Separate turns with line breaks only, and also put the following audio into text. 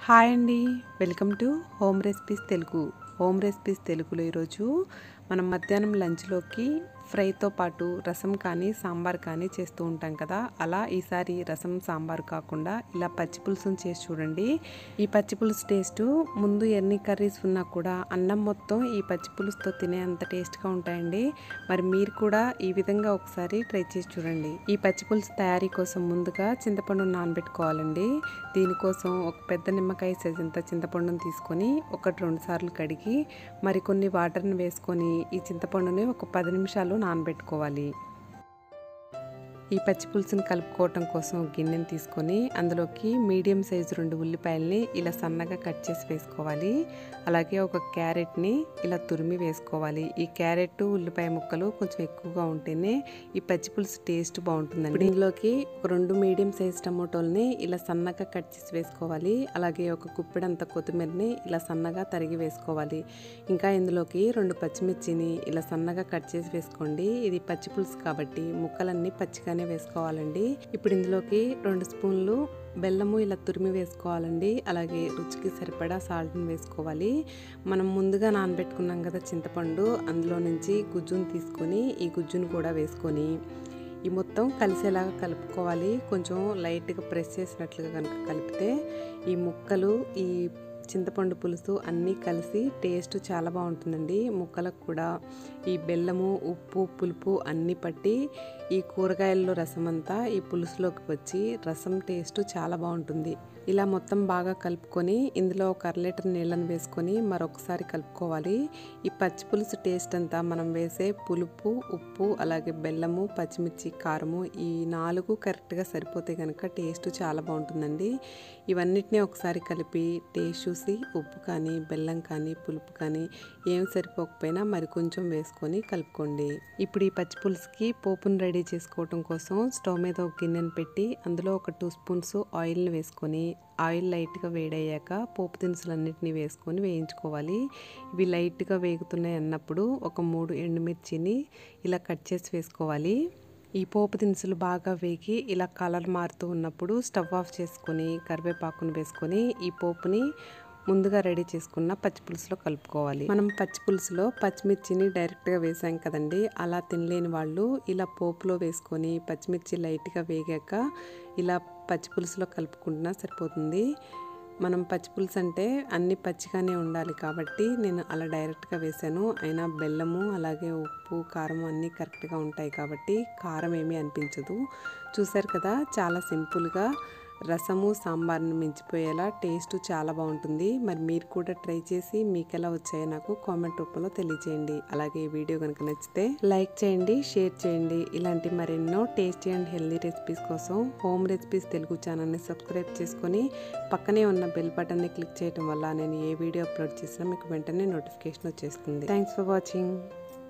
hi అండి welcome to home recipes Telugu home recipes తెలుగులో ఈరోజు మనం మధ్యాహ్నం లంచ్లోకి ఫ్రైతో పాటు రసం కానీ సాంబార్ కానీ చేస్తూ ఉంటాం కదా అలా ఈసారి రసం సాంబార్ కాకుండా ఇలా పచ్చి పులుసును చేసి చూడండి ఈ పచ్చి పులుసు టేస్ట్ ముందు ఎన్ని కర్రీస్ ఉన్నా కూడా అన్నం మొత్తం ఈ పచ్చి పులుసుతో తినే అంత టేస్ట్గా ఉంటాయండి మరి మీరు కూడా ఈ విధంగా ఒకసారి ట్రై చేసి చూడండి ఈ పచ్చి పులుసు తయారీ కోసం ముందుగా చింతపండు నానబెట్టుకోవాలండి దీనికోసం ఒక పెద్ద నిమ్మకాయ సైజంత చింతపండును తీసుకొని ఒకటి రెండు సార్లు కడిగి మరికొన్ని వాటర్ని వేసుకొని ఈ చింతపండుని ఒక పది నిమిషాలు నానబెట్టుకోవాలి ఈ పచ్చి పులుసుని కలుపుకోవటం కోసం గిన్నెని తీసుకొని అందులోకి మీడియం సైజు రెండు ఉల్లిపాయల్ని ఇలా సన్నగా కట్ చేసి వేసుకోవాలి అలాగే ఒక క్యారెట్ని ఇలా తురిమి వేసుకోవాలి ఈ క్యారెట్ ఉల్లిపాయ ముక్కలు కొంచెం ఎక్కువగా ఉంటేనే ఈ పచ్చి పులుసు టేస్ట్ బాగుంటుందండి దీనిలోకి ఒక రెండు మీడియం సైజ్ టమోటోల్ని ఇలా సన్నగా కట్ చేసి వేసుకోవాలి అలాగే ఒక కుప్పిడంత కొత్తిమీరని ఇలా సన్నగా తరిగి వేసుకోవాలి ఇంకా ఇందులోకి రెండు పచ్చిమిర్చిని ఇలా సన్నగా కట్ చేసి వేసుకోండి ఇది పచ్చి పులుసు కాబట్టి ముక్కలన్నీ పచ్చిగానే వేసుకోవాలండి ఇప్పుడు ఇందులోకి రెండు స్పూన్లు బెల్లము ఇలా తురిమి వేసుకోవాలండి అలాగే రుచికి సరిపడా సాల్ట్ని వేసుకోవాలి మనం ముందుగా నానబెట్టుకున్నాం కదా చింతపండు అందులో నుంచి గుజ్జును తీసుకొని ఈ గుజ్జును కూడా వేసుకొని ఈ మొత్తం కలిసేలాగా కలుపుకోవాలి కొంచెం లైట్గా ప్రెస్ చేసినట్లుగా కనుక కలిపితే ఈ ముక్కలు ఈ చింతపండు పులుసు అన్నీ కలిసి టేస్ట్ చాలా బాగుంటుందండి ముక్కలకు కూడా ఈ బెల్లము ఉప్పు పులుపు అన్నీ పట్టి ఈ కూరగాయల్లో రసం అంతా ఈ పులుసులోకి వచ్చి రసం టేస్ట్ చాలా బాగుంటుంది ఇలా మొత్తం బాగా కలుపుకొని ఇందులో ఒక అర లీటర్ నీళ్ళని వేసుకొని మరొకసారి కలుపుకోవాలి ఈ పచ్చి పులుసు టేస్ట్ అంతా మనం వేసే పులుపు ఉప్పు అలాగే బెల్లము పచ్చిమిర్చి కారము ఈ నాలుగు కరెక్ట్గా సరిపోతే కనుక టేస్ట్ చాలా బాగుంటుందండి ఇవన్నిటిని ఒకసారి కలిపి టేస్ట్ చూసి ఉప్పు కానీ బెల్లం కానీ పులుపు కానీ ఏం సరిపోకపోయినా మరి కొంచెం వేసుకొని కలుపుకోండి ఇప్పుడు ఈ పచ్చి పులుసుకి పోపును రెడీ చేసుకోవటం కోసం స్టవ్ మీద ఒక గిన్నెను పెట్టి అందులో ఒక టూ స్పూన్స్ ఆయిల్ని వేసుకొని ఆయిల్ లైట్గా వేడయ్యాక పోపు దినుసులన్నిటిని వేసుకొని వేయించుకోవాలి ఇవి లైట్గా వేగుతున్నాయి అన్నప్పుడు ఒక మూడు ఎండుమిర్చిని ఇలా కట్ చేసి వేసుకోవాలి ఈ పోపు దినుసులు బాగా వేగి ఇలా కలర్ మారుతూ ఉన్నప్పుడు స్టవ్ ఆఫ్ చేసుకొని కరివేపాకును వేసుకొని ఈ పోపుని ముందుగా రెడీ చేసుకున్న పచ్చి పులుసులో కలుపుకోవాలి మనం పచ్చి పులుసులో పచ్చిమిర్చిని డైరెక్ట్గా వేసాం కదండి అలా తినలేని వాళ్ళు ఇలా పోపులో వేసుకొని పచ్చిమిర్చి లైట్గా వేగాక ఇలా పచ్చి పులుసులో కలుపుకుంటున్నా సరిపోతుంది మనం పచ్చి పులుసు అంటే అన్ని పచ్చిగానే ఉండాలి కాబట్టి నేను అలా డైరెక్ట్గా వేసాను అయినా బెల్లము అలాగే ఉప్పు కారం అన్నీ కరెక్ట్గా ఉంటాయి కాబట్టి కారం ఏమీ అనిపించదు చూసారు కదా చాలా సింపుల్గా రసము సాంబార్ని మించిపోయేలా టేస్ట్ చాలా బాగుంటుంది మరి మీరు కూడా ట్రై చేసి మీకు ఎలా వచ్చాయో నాకు కామెంట్ రూపంలో తెలియజేయండి అలాగే ఈ వీడియో కనుక నచ్చితే లైక్ చేయండి షేర్ చేయండి ఇలాంటి మరెన్నో టేస్టీ అండ్ హెల్దీ రెసిపీస్ కోసం హోమ్ రెసిపీస్ తెలుగు ఛానల్ని సబ్స్క్రైబ్ చేసుకొని పక్కనే ఉన్న బెల్ బటన్ని క్లిక్ చేయడం వల్ల నేను ఏ వీడియో అప్లోడ్ చేసినా మీకు వెంటనే నోటిఫికేషన్ వచ్చేస్తుంది థ్యాంక్స్ ఫర్ వాచింగ్